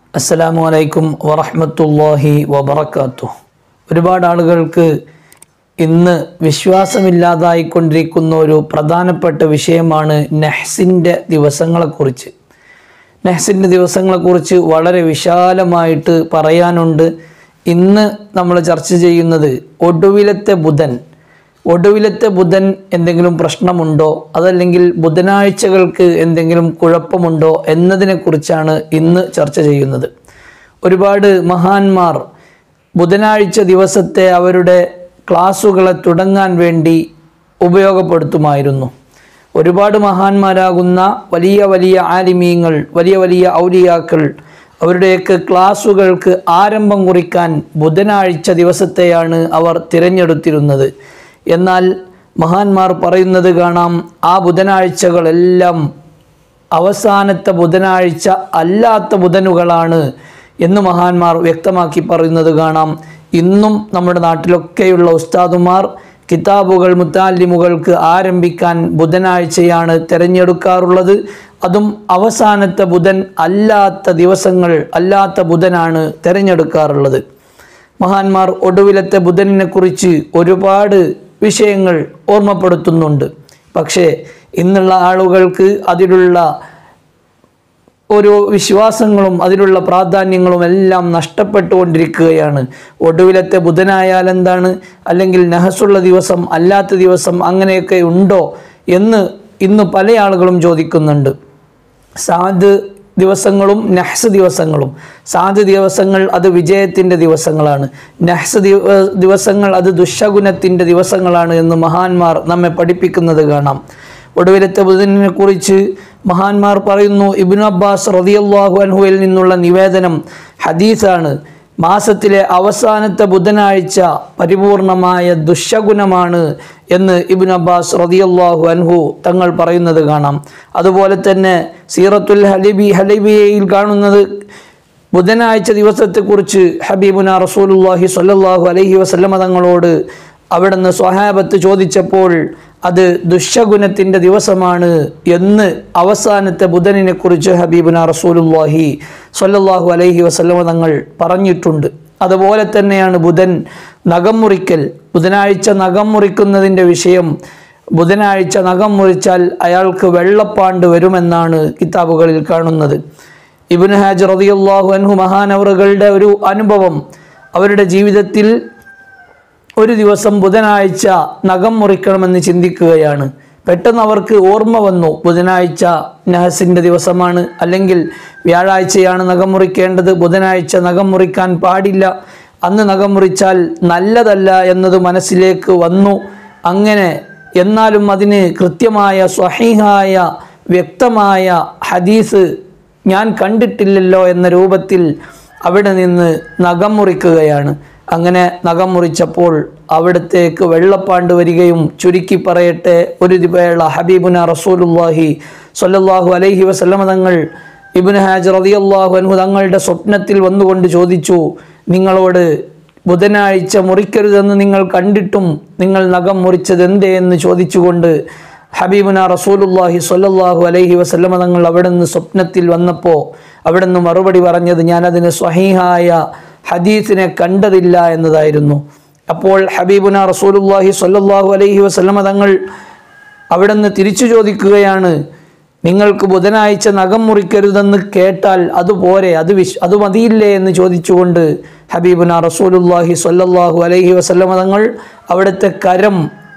അസ്സലാമു അലൈക്കും വറഹ്മത്തുള്ളാഹി വബറകാത്തു ഒരുപാട് ആളുകൾക്ക് ഇന്ന് വിശ്വാസമില്ലാതായിക്കൊണ്ടിരിക്കുന്ന ഒരു പ്രധാനപ്പെട്ട വിഷയമാണ് നെഹ്സിൻ്റെ ദിവസങ്ങളെക്കുറിച്ച് നെഹ്സിൻ്റെ ദിവസങ്ങളെക്കുറിച്ച് വളരെ വിശാലമായിട്ട് പറയാനുണ്ട് ഇന്ന് നമ്മൾ ചർച്ച ചെയ്യുന്നത് ഒടുവിലത്തെ ബുധൻ ഒടുവിലത്തെ ബുധൻ എന്തെങ്കിലും പ്രശ്നമുണ്ടോ അതല്ലെങ്കിൽ ബുധനാഴ്ചകൾക്ക് എന്തെങ്കിലും കുഴപ്പമുണ്ടോ എന്നതിനെക്കുറിച്ചാണ് ഇന്ന് ചർച്ച ചെയ്യുന്നത് ഒരുപാട് മഹാന്മാർ ബുധനാഴ്ച ദിവസത്തെ അവരുടെ ക്ലാസ്സുകളെ തുടങ്ങാൻ വേണ്ടി ഉപയോഗപ്പെടുത്തുമായിരുന്നു ഒരുപാട് മഹാന്മാരാകുന്ന വലിയ വലിയ ആലിമീങ്ങൾ വലിയ വലിയ ഔലിയാക്കൾ അവരുടെയൊക്കെ ക്ലാസ്സുകൾക്ക് ആരംഭം കുറിക്കാൻ ബുധനാഴ്ച ദിവസത്തെയാണ് അവർ തിരഞ്ഞെടുത്തിരുന്നത് എന്നാൽ മഹാന്മാർ പറയുന്നത് കാണാം ആ ബുധനാഴ്ചകളെല്ലാം അവസാനത്തെ ബുധനാഴ്ച അല്ലാത്ത ബുധനുകളാണ് എന്ന് മഹാന്മാർ വ്യക്തമാക്കി പറയുന്നത് കാണാം ഇന്നും നമ്മുടെ നാട്ടിലൊക്കെയുള്ള ഉസ്താദുമാർ കിതാബുകൾ മുത്താലിമുകൾക്ക് ആരംഭിക്കാൻ ബുധനാഴ്ചയാണ് തിരഞ്ഞെടുക്കാറുള്ളത് അതും അവസാനത്തെ ബുധൻ അല്ലാത്ത ദിവസങ്ങൾ അല്ലാത്ത ബുധനാണ് തിരഞ്ഞെടുക്കാറുള്ളത് മഹാന്മാർ ഒടുവിലത്തെ ബുധനിനെ കുറിച്ച് ഒരുപാട് വിഷയങ്ങൾ ഓർമ്മപ്പെടുത്തുന്നുണ്ട് പക്ഷേ ഇന്നുള്ള ആളുകൾക്ക് അതിലുള്ള ഓരോ വിശ്വാസങ്ങളും അതിലുള്ള പ്രാധാന്യങ്ങളും എല്ലാം നഷ്ടപ്പെട്ടുകൊണ്ടിരിക്കുകയാണ് ഒടുവിലത്തെ ബുധനായാൽ എന്താണ് അല്ലെങ്കിൽ നഹസുള്ള ദിവസം അല്ലാത്ത ദിവസം അങ്ങനെയൊക്കെ ഉണ്ടോ എന്ന് ഇന്ന് പല ആളുകളും ചോദിക്കുന്നുണ്ട് സാദ് ദിവസങ്ങളും നഹ്സ് ദിവസങ്ങളും സാദ് ദിവസങ്ങൾ അത് വിജയത്തിൻ്റെ ദിവസങ്ങളാണ് നഹ്സ് ദിവ- ദിവസങ്ങൾ അത് ദുശകുനത്തിൻ്റെ ദിവസങ്ങളാണ് എന്ന് മഹാന്മാർ നമ്മെ പഠിപ്പിക്കുന്നത് കാണാം ഒടുവിലത്തെ ബുധനെ കുറിച്ച് മഹാന്മാർ പറയുന്നു ഇബ്നു അബ്ബാസ് റതിയല്ലാഹു അൻഹുവിൽ നിന്നുള്ള നിവേദനം ഹദീസാണ് മാസത്തിലെ അവസാനത്തെ ബുധനാഴ്ച പരിപൂർണമായ ദുശകുനമാണ് എന്ന് ഇബ്നു അബ്ബാസ് റതിയല്ലാഹു അൻഹു തങ്ങൾ പറയുന്നത് കാണാം അതുപോലെ തന്നെ സീറത്തുൽ ഹലിബി ഹലിബിയയിൽ കാണുന്നത് ബുധനാഴ്ച ദിവസത്തെക്കുറിച്ച് ഹബീബുന റസൂലുല്ലാഹി സ്വല്ലല്ലാഹു അലൈഹി വസല്ലമ തങ്ങളോട് അവിടുന്ന് സ്വഹാബത്ത് ചോദിച്ചപ്പോൾ അത് ദുശകുനത്തിൻ്റെ ദിവസമാണ് എന്ന് അവസാനത്തെ ബുധനിനെ കുറിച്ച് ഹബീബുന റസൂലുല്ലാഹി സ്വല്ലല്ലാഹു അലൈഹി വസല്ലമ തങ്ങൾ പറഞ്ഞിട്ടുണ്ട് അതുപോലെ തന്നെയാണ് ബുധൻ നഖം മുറിക്കൽ ബുധനാഴ്ച നഖം മുറിക്കുന്നതിൻ്റെ വിഷയം ബുധനാഴ്ച നഖം മുറിച്ചാൽ അയാൾക്ക് വെള്ളപ്പാണ്ട് വരുമെന്നാണ് കിതാബുകളിൽ കാണുന്നത് ഇബ്നു ഹാജ് റളിയല്ലാഹു അൻഹു മഹാനവറുകളുടെ ഒരു അനുഭവം അവരുടെ ജീവിതത്തിൽ ഒരു ദിവസം ബുധനാഴ്ച നഖം മുറിക്കണമെന്ന് ചിന്തിക്കുകയാണ് പെട്ടെന്ന് അവർക്ക് ഓർമ്മ വന്നു ബുധനാഴ്ച നഹസിൻ്റെ ദിവസമാണ് അല്ലെങ്കിൽ വ്യാഴാഴ്ചയാണ് നഖം മുറിക്കേണ്ടത് ബുധനാഴ്ച നഖം മുറിക്കാൻ പാടില്ല അന്ന് നഖം മുറിച്ചാൽ നല്ലതല്ല എന്നത് മനസ്സിലേക്ക് വന്നു അങ്ങനെ എന്നാലും അതിന് കൃത്യമായ സ്വഹീഹായ വ്യക്തമായ ഹദീസ് ഞാൻ കണ്ടിട്ടില്ലല്ലോ എന്ന രൂപത്തിൽ അവിടെ നിന്ന് നഖം മുറിക്കുകയാണ് അങ്ങനെ നഖം മുറിച്ചപ്പോൾ അവിടത്തേക്ക് വെള്ളപ്പാണ്ട് വരികയും ചുരുക്കി പറയട്ടെ ഒരു വേള ഹബീബുന റസൂലുല്ലാഹി സ്വല്ലല്ലാഹു അലൈഹി വസല്ലമ തങ്ങൾ ഇബ്നു ഹാജ് റളിയല്ലാഹു അൻഹു തങ്ങളുടെ സ്വപ്നത്തിൽ വന്നുകൊണ്ട് ചോദിച്ചു നിങ്ങളോട് ബുധനാഴ്ച മുറിക്കരുതെന്ന് നിങ്ങൾ കണ്ടിട്ടും നിങ്ങൾ നഖം മുറിച്ചത് എന്തേ എന്ന് ചോദിച്ചുകൊണ്ട് ഹബീബുന റസൂലുല്ലാഹി സ്വല്ലല്ലാഹു അലൈഹി വസല്ലമ തങ്ങൾ അവിടെ നിന്ന് സ്വപ്നത്തിൽ വന്നപ്പോൾ അവിടെ നിന്ന് മറുപടി പറഞ്ഞത് ഞാനതിന് സ്വഹീഹായ ഹദീസിനെ കണ്ടതില്ല എന്നതായിരുന്നു അപ്പോൾ ഹബീബുന റസൂലുല്ലാഹി സ്വല്ലല്ലാഹു അലൈഹി വസല്ലമ തങ്ങൾ അവിടെ നിന്ന് തിരിച്ചു ചോദിക്കുകയാണ് നിങ്ങൾക്ക് ബുധനാഴ്ച നഖം മുറിക്കരുതെന്ന് കേട്ടാൽ അതുപോരെ അത് വിശ് അത് മതിയില്ലേ എന്ന് ചോദിച്ചുകൊണ്ട് ഹബീബുന റസൂലുല്ലാഹി സ്വല്ലല്ലാഹു അലൈഹി വസല്ലമ തങ്ങൾ അവിടുത്തെ കരം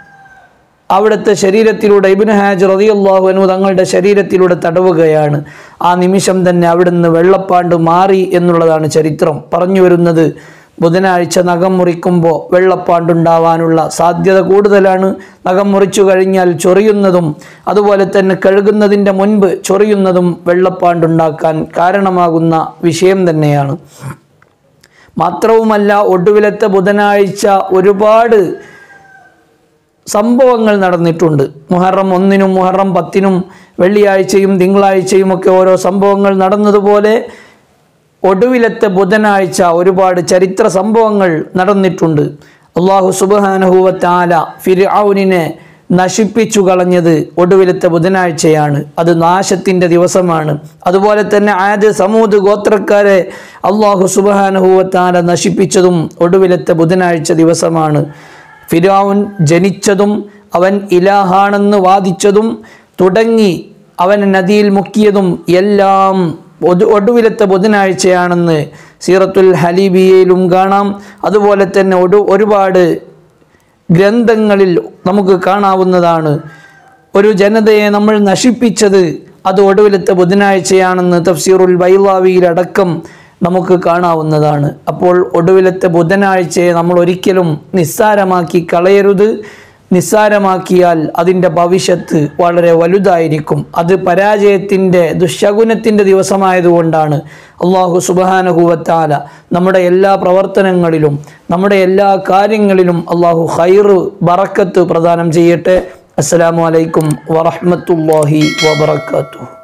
അവിടുത്തെ ശരീരത്തിലൂടെ ഇബ്നു ഹാജ് റളിയല്ലാഹു അൻഹു തങ്ങളുടെ ശരീരത്തിലൂടെ തടവുകയാണ് ആ നിമിഷം തന്നെ അവിടുന്ന് വെള്ളപ്പാണ്ട് മാറി എന്നുള്ളതാണ് ചരിത്രം പറഞ്ഞു വരുന്നത് ബുധനാഴ്ച നഖം മുറിക്കുമ്പോൾ വെള്ളപ്പാണ്ടുണ്ടാവാനുള്ള സാധ്യത കൂടുതലാണ് നഖം മുറിച്ചു കഴിഞ്ഞാൽ ചൊറിയുന്നതും അതുപോലെ തന്നെ കഴുകുന്നതിൻ്റെ മുൻപ് ചൊറിയുന്നതും വെള്ളപ്പാണ്ടുണ്ടാക്കാൻ കാരണമാകുന്ന വിഷയം തന്നെയാണ് മാത്രവുമല്ല ഒടുവിലത്തെ ബുധനാഴ്ച ഒരുപാട് സംഭവങ്ങൾ നടന്നിട്ടുണ്ട് മുഹറം ഒന്നിനും മുഹറം പത്തിനും വെള്ളിയാഴ്ചയും തിങ്കളാഴ്ചയും ഒക്കെ ഓരോ സംഭവങ്ങൾ നടന്നതുപോലെ ഒടുവിലത്തെ ബുധനാഴ്ച ഒരുപാട് ചരിത്ര സംഭവങ്ങൾ നടന്നിട്ടുണ്ട് അള്ളാഹു സുബാനഹുവത്താല ഫിർഔനിനെ നശിപ്പിച്ചു കളഞ്ഞത് ഒടുവിലത്തെ ബുധനാഴ്ചയാണ് അത് നാശത്തിൻ്റെ ദിവസമാണ് അതുപോലെ തന്നെ ആദ്യ സമൂത് ഗോത്രക്കാരെ അള്ളാഹു സുബാനുഭൂവത്താല നശിപ്പിച്ചതും ഒടുവിലത്തെ ബുധനാഴ്ച ദിവസമാണ് ഫിരാവുൻ ജനിച്ചതും അവൻ ഇലാഹാണെന്ന് വാദിച്ചതും തുടങ്ങി അവൻ നദിയിൽ മുക്കിയതും എല്ലാം ഒതു- ഒടുവിലത്തെ ബുധനാഴ്ചയാണെന്ന് സീറത്തുൽ ഹലീബിയയിലും കാണാം അതുപോലെ തന്നെ ഒരു ഒരുപാട് ഗ്രന്ഥങ്ങളിൽ നമുക്ക് കാണാവുന്നതാണ് ഒരു ജനതയെ നമ്മൾ നശിപ്പിച്ചത് അത് ഒടുവിലത്തെ ബുധനാഴ്ചയാണെന്ന് തഫ്സീറുൽ ബൈലാവിയിലടക്കം നമുക്ക് കാണാവുന്നതാണ് അപ്പോൾ ഒടുവിലത്തെ ബുധനാഴ്ചയെ നമ്മൾ ഒരിക്കലും നിസ്സാരമാക്കി കളയരുത് നിസ്സാരമാക്കിയാൽ അതിൻ്റെ ഭവിഷ്യത്ത് വളരെ വലുതായിരിക്കും അത് പരാജയത്തിൻ്റെ ദുശകുനത്തിൻ്റെ ദിവസമായതുകൊണ്ടാണ് അള്ളാഹു സുബാനഹുവത്താല നമ്മുടെ എല്ലാ പ്രവർത്തനങ്ങളിലും നമ്മുടെ എല്ലാ കാര്യങ്ങളിലും അള്ളാഹു ഖൈറ് ബറക്കത്ത് പ്രദാനം ചെയ്യട്ടെ അസ്സലാമു അലൈക്കും വറഹ്മത്തുള്ളാഹി വബറകാതുഹു